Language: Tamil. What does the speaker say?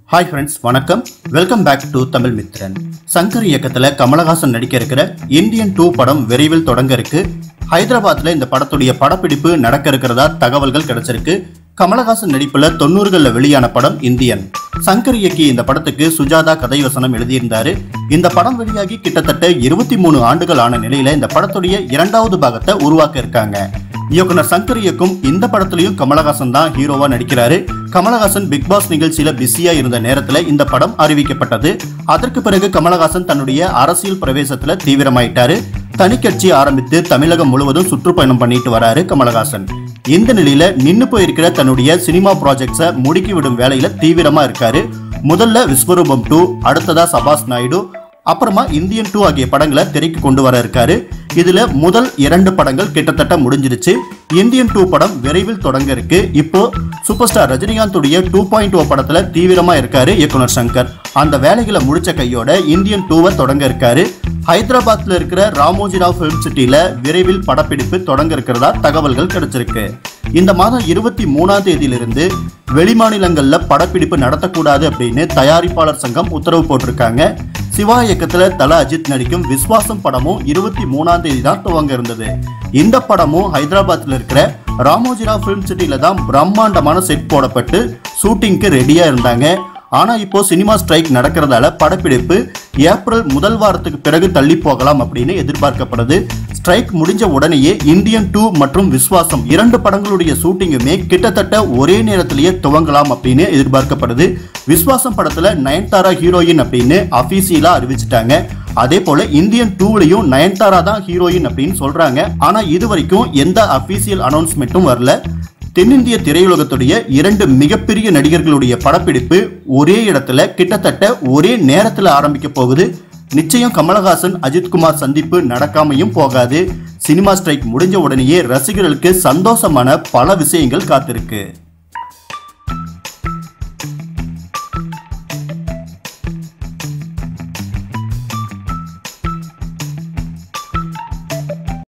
ஹாய் ஃப்ரெண்ட்ஸ் வணக்கம் welcome back to Tamil Mithran Shankar இயக்கத்துல கமலஹாசன் நடிக்க இருக்கிற இந்தியன் டூ படம் விரைவில் தொடங்க இருக்கு ஹைதராபாத்ல இந்த படத்துடைய படப்பிடிப்பு நடக்க இருக்கிறதா தகவல்கள் கிடைச்சிருக்கு கமலஹாசன் நடிப்புல தொண்ணூறுகள்ல வெளியான படம் இந்தியன் சங்கர் இயக்கி இந்த படத்துக்கு சுஜாதா கதை வசனம் எழுதியிருந்தாரு இந்த படம் வெளியாகி கிட்டத்தட்ட இருபத்தி மூணு ஆண்டுகள் ஆன நிலையில இந்த படத்துடைய இரண்டாவது பாகத்தை உருவாக்க இருக்காங்க இயக்குனர் சங்கர் இயக்கும் இந்த படத்துலயும் கமலஹாசன் தான் ஹீரோவா நடிக்கிறாரு கமலஹாசன் பிக் பாஸ் நிகழ்ச்சியில பிஸியா இருந்த நேரத்துல இந்த படம் அறிவிக்கப்பட்டது அதற்கு பிறகு கமலஹாசன் தன்னுடைய அரசியல் பிரவேசத்துல தீவிரமாயிட்டாரு தனிக்கட்சி ஆரம்பித்து தமிழகம் முழுவதும் சுற்றுப்பயணம் பண்ணிட்டு வராரு கமலஹாசன் இந்த நிலையில நின்னு போயிருக்கிற தன்னுடைய சினிமா ப்ராஜெக்ட்ஸை முடுக்கி விடும் வேலையில தீவிரமா இருக்காரு முதல்ல விஸ்வரூபம் டூ அடுத்ததா சபாஸ் நாயுடு அப்புறமா இந்தியன் டூ ஆகிய படங்களை திரைக்கு கொண்டு வர இருக்காரு இதுல முதல் இரண்டு படங்கள் கிட்டத்தட்ட முடிஞ்சிருச்சு இந்தியன் டூ படம் விரைவில் தொடங்க இருக்கு இப்போ சூப்பர் ஸ்டார் ரஜினிகாந்துடைய டூ பாயிண்ட் ஓ படத்துல தீவிரமா இருக்காரு இயக்குனர் சங்கர் அந்த வேலைகளை முடிச்ச கையோட இந்தியன் டூவை தொடங்க இருக்காரு ஹைதராபாத்ல இருக்கிற ராமோஜிராவ் ஃபிலிம் சிட்டில விரைவில் படப்பிடிப்பு தொடங்க இருக்கிறதா தகவல்கள் கிடைச்சிருக்கு இந்த மாதம் இருபத்தி மூணாம் தேதியிலிருந்து வெளிமாநிலங்கள்ல படப்பிடிப்பு நடத்தக்கூடாது அப்படின்னு தயாரிப்பாளர் சங்கம் உத்தரவு போட்டிருக்காங்க சிவா இயக்கத்துல தல அஜித் நடிக்கும் விஸ்வாசம் படமும் இருபத்தி மூணாம் தேதி தான் துவங்க இருந்தது இந்த படமும் ஹைதராபாத்ல இருக்கிற ராமோஜிராவ் ஃபிலிம் சிட்டில தான் பிரம்மாண்டமான செட் போடப்பட்டு ஷூட்டிங்க்கு ரெடியா இருந்தாங்க ஆனா இப்போ சினிமா ஸ்ட்ரைக் நடக்கிறதால படப்பிடிப்பு ஏப்ரல் முதல் வாரத்துக்கு பிறகு தள்ளி போகலாம் அப்படின்னு எதிர்பார்க்கப்படுது ஸ்ட்ரைக் முடிஞ்ச உடனேயே இந்தியன் டூ மற்றும் விஸ்வாசம் இரண்டு படங்களுடைய ஷூட்டிங்குமே கிட்டத்தட்ட ஒரே நேரத்திலேயே துவங்கலாம் அப்படின்னு எதிர்பார்க்கப்படுது விஸ்வாசம் படத்துல நயன்தாரா ஹீரோயின் அப்படின்னு அபிஷியலா அறிவிச்சிட்டாங்க அதே போல இந்தியன் டூலையும் நயன்தாரா தான் ஹீரோயின் அப்படின்னு சொல்றாங்க ஆனா இது வரைக்கும் எந்த அபிஷியல் அனௌன்ஸ்மெண்ட்டும் வரல தென்னிந்திய திரையுலகத்துடைய இரண்டு மிகப்பெரிய நடிகர்களுடைய படப்பிடிப்பு ஒரே இடத்துல கிட்டத்தட்ட ஒரே நேரத்தில் ஆரம்பிக்க போகுது நிச்சயம் கமலஹாசன் அஜித்குமார் சந்திப்பு நடக்காமையும் போகாது சினிமா ஸ்ட்ரைக் முடிஞ்ச உடனேயே ரசிகர்களுக்கு சந்தோஷமான பல விஷயங்கள் காத்திருக்கு